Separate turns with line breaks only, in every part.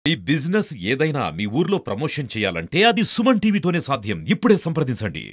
ఈ బిజినెస్ ఏదైనా మీ ఊర్లో ప్రమోషన్ చేయాలంటే అది సుమన్ టీవీతోనే సాధ్యం ఇప్పుడే సంప్రదించండి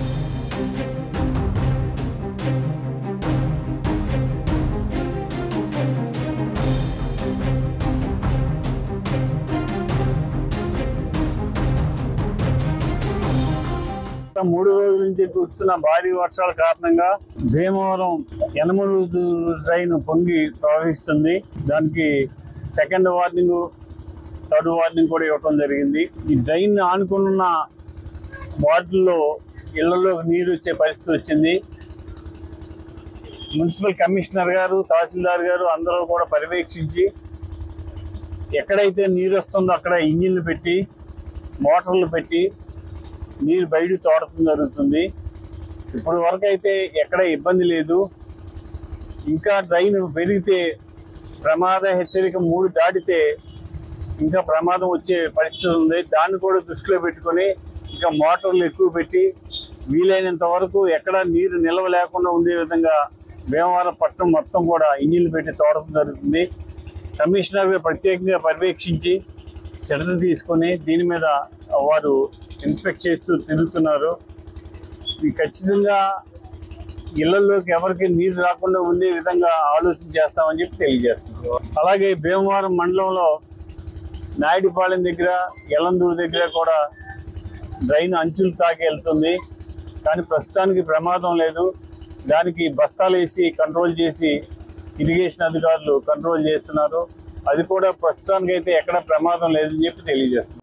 గత మూడు రోజుల నుంచి కురుస్తున్న భారీ వర్షాల కారణంగా భీమవరం యనమూరు డ్రైన్ పొంగి ప్రవహిస్తుంది దానికి సెకండ్ వార్నింగ్ థర్డ్ వార్నింగ్ కూడా ఇవ్వడం జరిగింది ఈ డ్రైన్ ఆనుకున్న వార్డుల్లో ఇళ్లలో నీరు వచ్చే పరిస్థితి వచ్చింది మున్సిపల్ కమిషనర్ గారు తహసీల్దార్ గారు అందరూ కూడా పర్యవేక్షించి ఎక్కడైతే నీరు వస్తుందో అక్కడ ఇంజిన్లు పెట్టి మోటార్లు పెట్టి నీరు బయట తోడటం జరుగుతుంది ఇప్పటి వరకు అయితే ఎక్కడ ఇబ్బంది లేదు ఇంకా డ్రైన్ పెరిగితే ప్రమాద హెచ్చరిక మూడు దాటితే ఇంకా ప్రమాదం వచ్చే పరిస్థితి ఉంది దాన్ని కూడా దృష్టిలో పెట్టుకొని ఇంకా మోటార్లు ఎక్కువ పెట్టి వీలైనంత వరకు ఎక్కడ నీరు నిల్వ లేకుండా ఉండే విధంగా భీమవరం పట్టణం మొత్తం కూడా ఇంజిన్లు పెట్టి తోడటం జరుగుతుంది కమిషనర్ గారు ప్రత్యేకంగా పర్యవేక్షించి శ్రద్ధ తీసుకొని దీని మీద వారు ఇన్స్పెక్ట్ చేస్తూ తిరుగుతున్నారు ఇది ఖచ్చితంగా ఇళ్లలోకి ఎవరికి నీరు రాకుండా ఉండే విధంగా ఆలోచన చేస్తామని చెప్పి తెలియజేస్తున్నారు అలాగే భీమవరం మండలంలో నాయుడుపాలెం దగ్గర ఎలందూరు దగ్గర కూడా డ్రైన్ అంచులు తాకి వెళ్తుంది కానీ ప్రస్తుతానికి ప్రమాదం లేదు దానికి బస్తాలు వేసి కంట్రోల్ చేసి ఇరిగేషన్ అధికారులు కంట్రోల్ చేస్తున్నారు అది కూడా ప్రస్తుతానికి అయితే ఎక్కడ ప్రమాదం లేదని చెప్పి తెలియజేస్తున్నారు